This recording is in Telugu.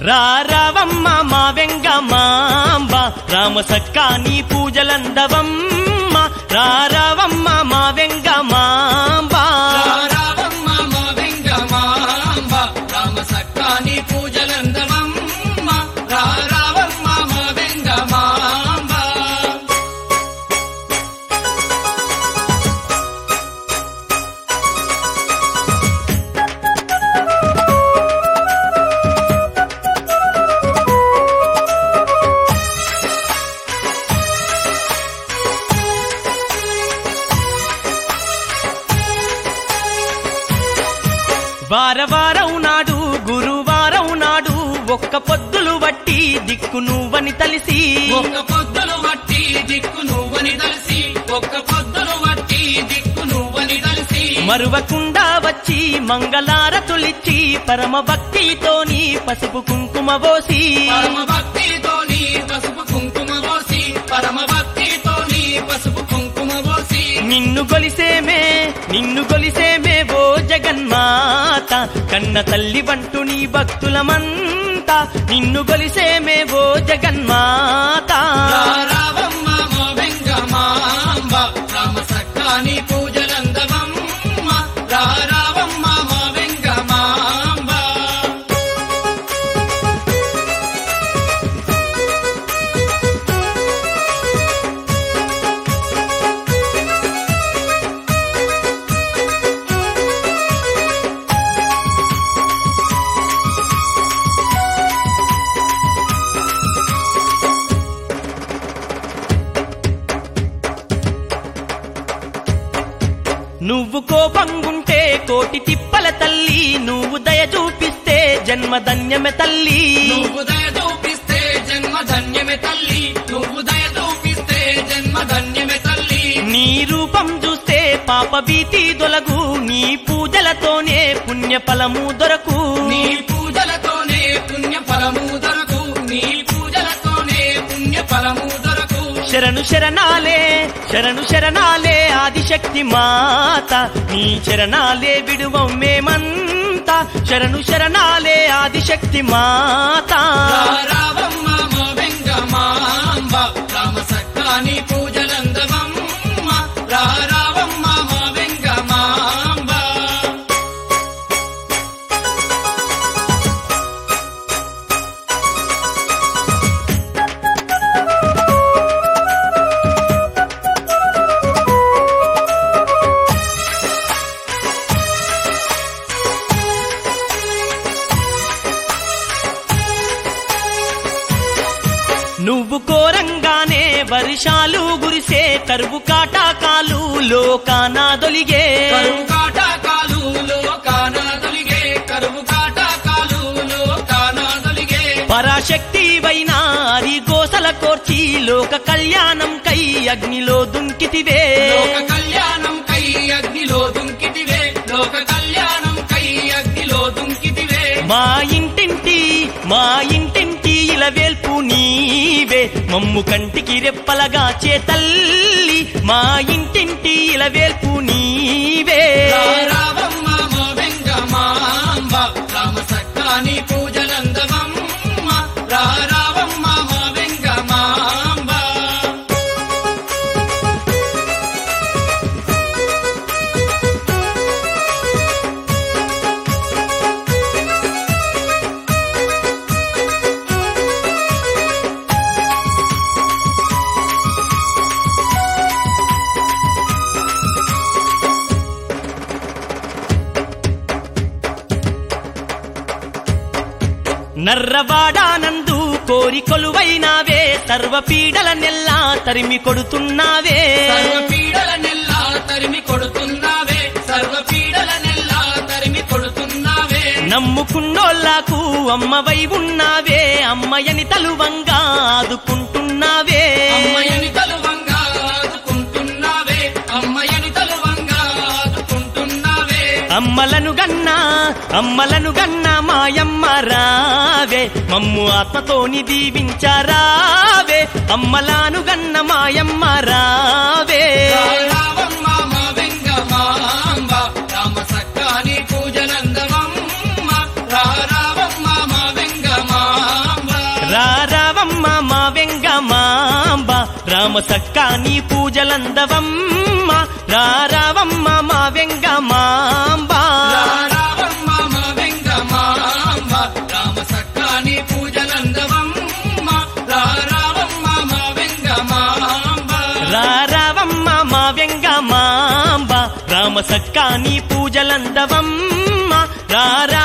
రారవమ్మ మా వెంగమాంబ రామ సక్కాని పూజలందవమ్మ రారవమ్మ మా వెంగమాంబ రారావమ్మ మా వెంగమాంబ రామ సక్కాని పూజలందమమ్మ రారావమ్మ మా వెంగమాంబ వారవారం నాడు గురువారం నాడు ఒక్క పొద్దులు వట్టి దిక్కు నువ్వని తలిసి ఒక్క పొద్దులు వట్టి దిక్కు నువ్వని తలసి ఒక్క పొద్దులు వట్టి దిక్కు నువ్వని తలసి మరువకుండా వచ్చి మంగళారతులిచ్చి పరమ భక్తితోని పసుపు కుంకుమ పోసి పరమ భక్తితోని పసుపు కుంకుమ పోసి పరమ భక్తితోని పసుపు కుంకుమ పోసి నిన్ను గొలిసేమే నిన్ను గొలిసేమే ఓ జగన్మాత కన్న తల్లి వంటు నీ భక్తులమంతా నిన్ను గొలిసేమే ఓ జగన్మాత రారావమ్మ మా వెంగమాంబ రామ సక్కాని పూజలందవమ్మ రారావమ్మ మా వెంగమాంబ నువ్వు కోపంగుంటే కోటి తిప్పల తల్లి నువ్వు దయ చూపిస్తే జన్మధన్యమే తల్లి నువ్వు దయ చూపిస్తే జన్మ ధన్యమే తల్లి నువ్వు దయ చూపిస్తే జన్మ ధన్యమే తల్లి నీ రూపం చూస్తే పాప భీతి దొలగు నీ పూజలతోనే పుణ్య ఫలము దొరకు నీ పూజలతోనే పుణ్య ఫలము దొరకు నీ పూజలతోనే పుణ్య ఫలము దొరకు శరణు శరణాలే శరణు శరణాలే ఆదిశక్తి మాత నీ శరణాలే విడువం మేమంతా శరణు శరణాలే ఆదిశక్తి మాత రారావమ్మ మా వెంగమాంబ రామ సక్కాని పూజలందవమ్మ రారావమ్మ మా వెంగమాంబ నువ్వు కోరంగానే వర్షాలు గురిసే కరువు కాటాకాలు లోకానాదొలిగే కరువు కాటాకాలు లోకాన తొలిగే కరువు కాటాకాలు లోకాన తొలిగే పరాశక్తి వైనా అది గోసల కోర్చి లోక కళ్యాణం కై అగ్నిలో దుంకితివే లోక కళ్యాణం కై అగ్నిలో దుంకితివే లోక కళ్యాణం కై అగ్నిలో దుంకితివే మా ఇంటింటి మా ఇంటింటి ఇలవేల్పు నీవే మమ్ము కంటికి రెప్పలగా చే తల్లి మా ఇంటింటి ఇలవేల్పు నీవే రారావమ్మ మా వెంగమాంబ రామ సక్కాని పూజలందవమ్మ రారావమ్మ మా వెంగమాంబ నర్రవాడానందు కోరి కొలువైనావే సర్వ పీడల నెల్లా తరిమి కొడుతున్నావే సర్వ పీడల నెల్లా తరిమి కొడుతున్నావే సర్వ పీడల నెల్లా తరిమి కొడుతున్నావే నమ్ముకున్నోళ్ళకు అమ్మవై ఉన్నావే అమ్మయని తలువంగా ఆదుకుంటున్నావే అమ్మయని తలువంగా ఆదుకుంటున్నావే అమ్మయని తలువంగా ఆదుకుంటున్నావే అమ్మలను గన్నా అమ్మలను గన్నా మాయమ్మ రావే మమ్ము ఆత్మతోని దీవించరావే అమ్మలాను గన్న మాయమ్మ రావే రారావమ్మ మా వెంగమాంబ రామ సక్కాని పూజలందవమ్మ రారావమ్మ మా వెంగమాంబ సక్కాని పూజలందవమ్మ రారావమ్మ మా వెంగమాంబ రారావమ్మ మా వెంగమాంబ రామ సక్కాని పూజలందవమ్మ రారావమ్మ మా వెంగమాంబ రారావమ్మ మా వెంగమాంబ రామ సక్కాని పూజలందవమ్మ రారా